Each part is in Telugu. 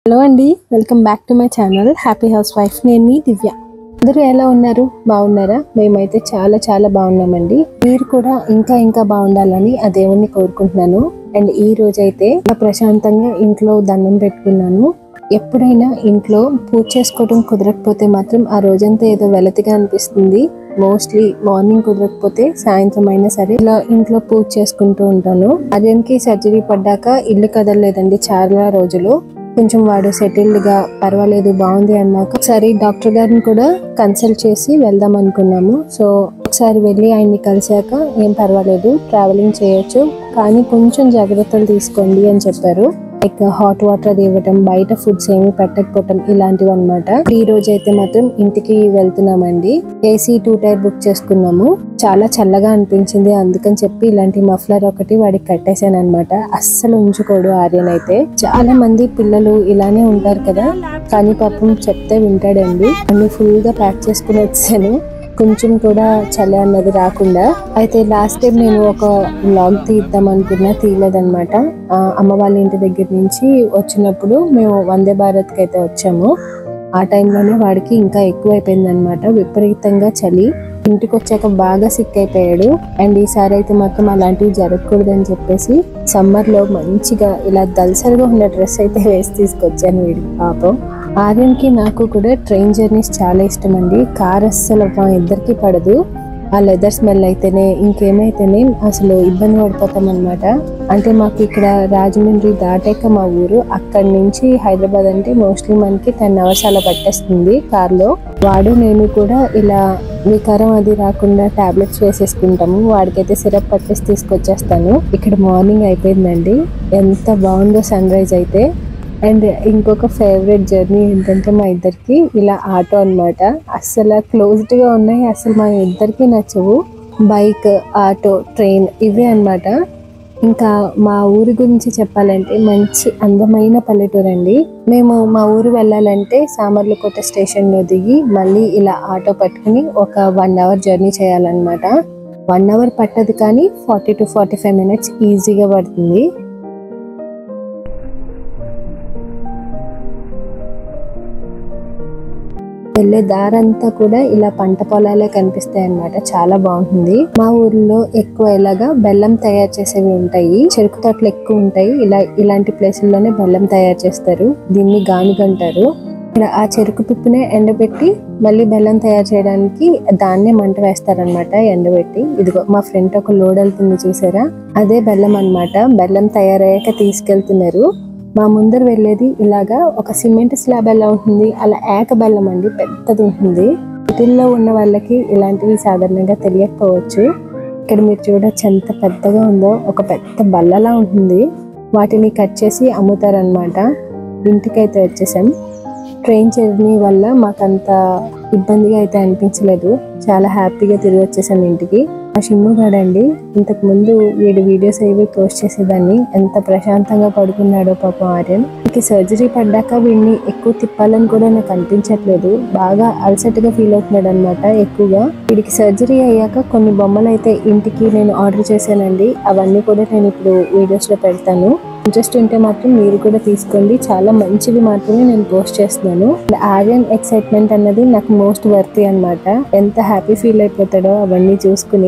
హలో అండి welcome back to my channel happy house wife నేను మీ దివ్య అందరూ ఎలా ఉన్నారు బాగున్నారా మేమైతే చాలా చాలా బాగున్నామండి మీరు కూడా ఇంకా ఇంకా బాగుండాలని ఆ దేవుణ్ణి కోరుకుంటున్నాను అండ్ ఈ రోజైతే ఇలా ప్రశాంతంగా ఇంట్లో దండం పెట్టుకున్నాను ఎప్పుడైనా ఇంట్లో పూజ చేసుకోవడం కుదరకపోతే మాత్రం ఆ రోజంతా ఏదో వెలతిగా అనిపిస్తుంది మోస్ట్లీ మార్నింగ్ కుదరకపోతే సాయంత్రం అయినా సరే ఇలా ఇంట్లో పూజ చేసుకుంటూ ఉంటాను అదేంకి సర్జరీ పడ్డాక ఇల్లు కదలలేదండి చాలా రోజులు కొంచెం వాడు సెటిల్డ్ గా పర్వాలేదు బాగుంది అన్నాక ఒకసారి డాక్టర్ గారిని కూడా కన్సల్ట్ చేసి వెళ్దాం అనుకున్నాము సో ఒకసారి వెళ్ళి ఆయన్ని కలిసాక ఏం పర్వాలేదు ట్రావెలింగ్ చేయొచ్చు కానీ కొంచెం జాగ్రత్తలు తీసుకోండి అని చెప్పారు లైక్ హాట్ వాటర్ అది ఇవ్వటం బయట ఫుడ్స్ ఏమి పెట్టకపోవటం ఇలాంటివి అనమాట ఈ రోజు అయితే మాత్రం ఇంటికి వెళ్తున్నామండి ఏసీ టూ టైర్ బుక్ చేసుకున్నాము చాలా చల్లగా అనిపించింది అందుకని చెప్పి ఇలాంటి మఫ్లర్ ఒకటి వాడికి కట్టేశాను అనమాట అస్సలు ఉంచుకోడు ఆర్యన్ అయితే చాలా మంది పిల్లలు ఇలానే ఉంటారు కదా కానీ పాపం చెప్తే వింటాడండి అన్ని ఫుల్ గా ప్యాక్ చేసుకుని వచ్చాను కొంచెం కూడా చలి అన్నది రాకుండా అయితే లాస్ట్ టైం నేను ఒక వ్లాగ్ తీద్దాం అనుకున్నా తీయలేదన్నమాట ఆ, అమ్మ వాళ్ళ ఇంటి దగ్గర నుంచి వచ్చినప్పుడు మేము వందే భారత్కి అయితే వచ్చాము ఆ టైంలోనే వాడికి ఇంకా ఎక్కువైపోయింది అనమాట విపరీతంగా చలి ఇంటికి వచ్చాక బాగా సిక్ అయిపోయాడు అండ్ ఈసారి అయితే మాత్రం అలాంటివి జరగకూడదని చెప్పేసి సమ్మర్ లో మంచిగా ఇలా దల్సరిగా ఉన్న డ్రెస్ అయితే వేసి తీసుకొచ్చాను వీడికి పాపం ఆర్యన్ కి నాకు కూడా ట్రైన్ జర్నీస్ చాలా ఇష్టం అండి కార్ అస్సలు మా ఇద్దరికి పడదు ఆ లెదర్ స్మెల్ అయితేనే ఇంకేమైతేనే అసలు ఇబ్బంది పడిపోతాం అనమాట అంటే మాకు ఇక్కడ రాజమండ్రి దాటాక మా ఊరు అక్కడి నుంచి హైదరాబాద్ అంటే మోస్ట్లీ మనకి టెన్ అవర్స్ అలా పట్టేస్తుంది కార్లో వాడు నేను కూడా ఇలా వికారం అది రాకుండా టాబ్లెట్స్ వేసేసుకుంటాము వాడికైతే సిరప్ పట్టేసి తీసుకొచ్చేస్తాను ఇక్కడ మార్నింగ్ అయిపోయిందండి ఎంత బాగుందో సన్ రైజ్ అయితే అండ్ ఇంకొక ఫేవరెట్ జర్నీ ఏంటంటే మా ఇద్దరికి ఇలా ఆటో అన్నమాట అస్సలు క్లోజ్డ్ గా ఉన్నాయి అసలు మా ఇద్దరికి నచ్చవు బైక్ ఆటో ట్రైన్ ఇవే అన్నమాట ఇంకా మా ఊరి గురించి చెప్పాలంటే మంచి అందమైన పల్లెటూరు అండి మేము మా ఊరు వెళ్ళాలంటే సామర్లకోట స్టేషన్లో దిగి మళ్ళీ ఇలా ఆటో పట్టుకుని ఒక వన్ అవర్ జర్నీ చేయాలన్నమాట వన్ అవర్ పట్టదు కానీ forty to forty five minutes ఈజీగా పడుతుంది వెళ్ళే దారంతా కూడా ఇలా పంట పొలాలే కనిపిస్తాయి అన్నమాట చాలా బాగుంటుంది మా ఊర్లో ఎక్కువ ఇలాగా బెల్లం తయారు చేసేవి ఉంటాయి చెరుకు తోటలు ఎక్కువ ఉంటాయి ఇలా ఇలాంటి ప్లేసుల్లోనే బెల్లం తయారు చేస్తారు దీన్ని గానుగ అంటారు ఇక్కడ ఆ చెరుకు పిప్పునే ఎండబెట్టి మళ్ళీ బెల్లం తయారు చేయడానికి దాన్నే మంట వేస్తారనమాట ఎండబెట్టి ఇదిగో మా ఫ్రెండ్ ఒక లోడ్ వెళ్తుంది చూసారా అదే బెల్లం అన్నమాట బెల్లం తయారయ్యాక తీసుకెళ్తున్నారు మా ముందర వెళ్ళేది ఇలాగా ఒక సిమెంట్ స్లాబ్ ఎలా ఉంటుంది అలా ఏక బెల్లం అండి పెద్దది ఉంటుంది సిటీల్లో ఉన్న వాళ్ళకి ఇలాంటివి సాధారణంగా తెలియకపోవచ్చు ఇక్కడ మీరు చూడొచ్చు ఎంత పెద్దగా ఉందో ఒక పెద్ద బల్లలా ఉంటుంది వాటిని కట్ చేసి అమ్ముతారనమాట ఇంటికైతే వచ్చేసాం ట్రైన్ జర్నీ వల్ల మాకంత ఇబ్బందిగా అయితే అనిపించలేదు చాలా హ్యాపీగా తిరిగి వచ్చేసాం ఇంటికి ఆ షిమ్ము గాడండి ఇంతకు ముందు వీడి వీడియోస్ అవి పోస్ట్ చేసేదాన్ని ఎంత ప్రశాంతంగా పడుకున్నాడో పాపం ఆర్యన్ వీడికి సర్జరీ పడ్డాక వీడిని ఎక్కువ తిప్పాలని కూడా నాకు అనిపించట్లేదు బాగా అలసటగా ఫీల్ అవుతున్నాడు అనమాట ఎక్కువగా వీడికి సర్జరీ అయ్యాక కొన్ని బొమ్మలు అయితే ఇంటికి నేను ఆర్డర్ చేశానండి అవన్నీ కూడా నేను ఇప్పుడు వీడియోస్ లో పెడతాను ఇంట్రెస్ట్ ఉంటే మాత్రం మీరు కూడా తీసుకోండి చాలా మంచివి మాత్రమే నేను పోస్ట్ చేస్తున్నాను ఆర్యన్ ఎక్సైట్మెంట్ అన్నది నాకు మోస్ట్ వర్తీ అన్నమాట ఎంత హ్యాపీ ఫీల్ అయిపోతాడో అవన్నీ చూసుకుని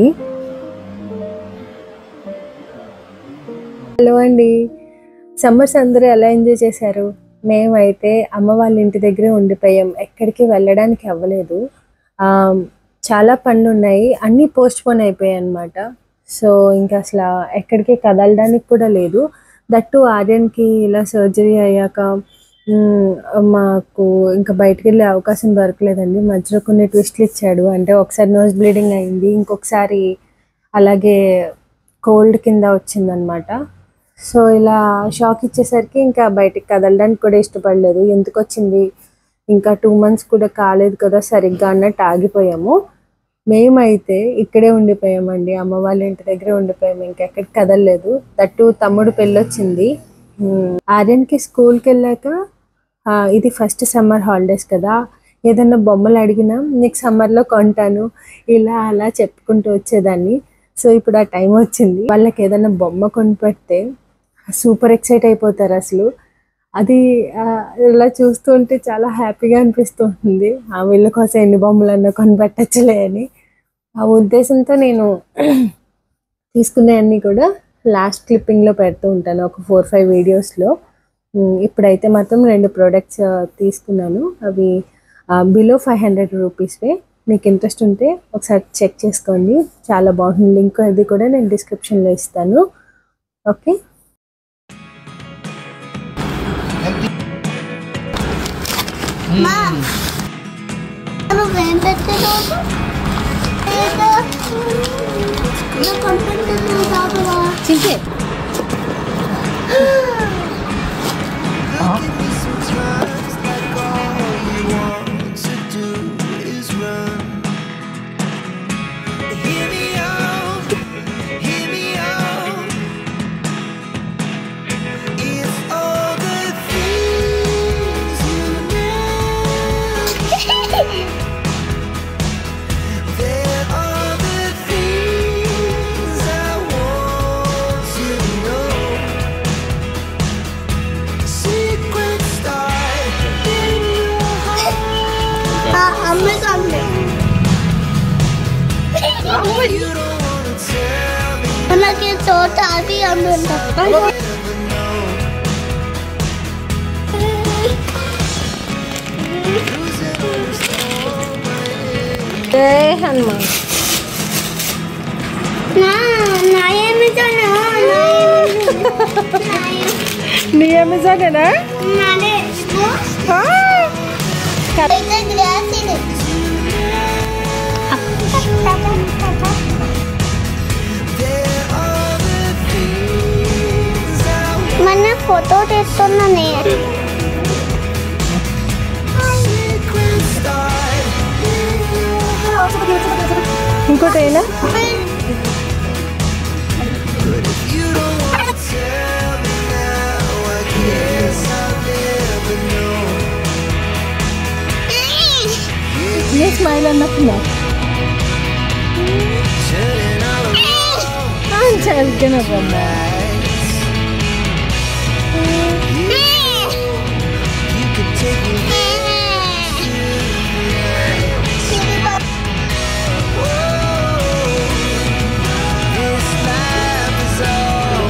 హలో అండి సమ్మర్స్ అందరూ ఎలా ఎంజాయ్ చేశారు మేమైతే అమ్మ వాళ్ళ ఇంటి దగ్గరే ఉండిపోయాం ఎక్కడికి వెళ్ళడానికి అవ్వలేదు ఆ, చాలా పనులు ఉన్నాయి అన్నీ పోస్ట్ పోన్ అయిపోయాయి అనమాట సో ఇంకా అసలు ఎక్కడికి కదలడానికి కూడా లేదు దట్టు ఆర్యన్కి ఇలా సర్జరీ అయ్యాక మ్, మాకు ఇంకా బయటికి వెళ్ళే అవకాశం దొరకలేదండి మధ్యలో కొన్ని ట్విస్ట్లు ఇచ్చాడు అంటే ఒకసారి నోస్ బ్లీడింగ్ అయింది ఇంకొకసారి అలాగే కోల్డ్ కింద వచ్చిందనమాట సో ఇలా షాక్ ఇచ్చేసరికి ఇంకా బయటికి కదలడానికి కూడా ఇష్టపడలేదు ఎందుకు వచ్చింది ఇంకా టూ మంత్స్ కూడా కాలేదు కదా సరిగ్గా అన్నట్టు ఆగిపోయాము మేమైతే ఇక్కడే ఉండిపోయామండి అమ్మ వాళ్ళ ఇంటి దగ్గరే ఉండిపోయాము ఇంకెక్కడికి కదలలేదు దట్టు తమ్ముడు పెళ్ళొచ్చింది ఉమ్, ఆర్యన్కి స్కూల్కి వెళ్ళాక ఆ, ఇది ఫస్ట్ సమ్మర్ హాలిడేస్ కదా ఏదన్నా బొమ్మలు అడిగినా నీకు సమ్మర్లో కొంటాను ఇలా అలా చెప్పుకుంటూ వచ్చేదాన్ని సో ఇప్పుడు ఆ టైం వచ్చింది వాళ్ళకి ఏదైనా బొమ్మ కొనిపెడితే సూపర్ ఎక్సైట్ అయిపోతారు అసలు అది ఆ, ఇలా చూస్తుంటే చాలా హ్యాపీగా అనిపిస్తుంది ఆ వీళ్ళ కోసం ఎన్ని బొమ్మలన్నా కొనిపెట్టచ్చులే అని ఆ ఉద్దేశంతో నేను తీసుకునేవన్నీ కూడా లాస్ట్ క్లిప్పింగ్లో పెడుతూ ఉంటాను ఒక ఫోర్ ఫైవ్ వీడియోస్లో ఇప్పుడైతే మాత్రం రెండు ప్రోడక్ట్స్ తీసుకున్నాను అవి బిలో ఫైవ్ హండ్రెడ్ రూపీస్వే మీకు ఇంట్రెస్ట్ ఉంటే ఒకసారి చెక్ చేసుకోండి చాలా బాగుంది లింక్ అది కూడా నేను డిస్క్రిప్షన్లో ఇస్తాను ఓకే నువ్వేం పెట్టేదాకా ఏదో నువ్వు కనిపెట్టింది తాతవా చింకే Hear me out, hear me out. It's all the things you know. There are the things I want to know. Secret start in your heart. అమ్మకండి You don't wanna tell me. మనకి తోట అది అమ్ముంటా జై హనుమాన్ నా నా ఏమిటాను నా నీ అమెజానేనా నాదే అయితే గ్లాస్ ఇది There are the things I want. మన ఫోటో తీస్తున్నా నేను Secret start in your heart. ఇంకోటి అయినా But if you don't wanna tell me now, I guess I'll never know. నీ స్మైల్ అన్నట్టున్నా Turning all around. చదివిన బొమ్మ You could take me This life is all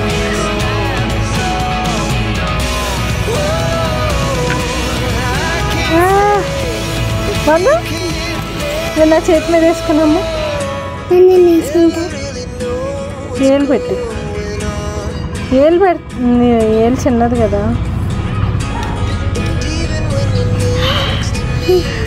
వాళ్ళు నేను నా చేతి మీద వేసుకున్నాము నేను తీసుకుంటా ఏలు పెట్టి ఏలు పెట్ ఏలు చిన్నది కదా Even when you're next to me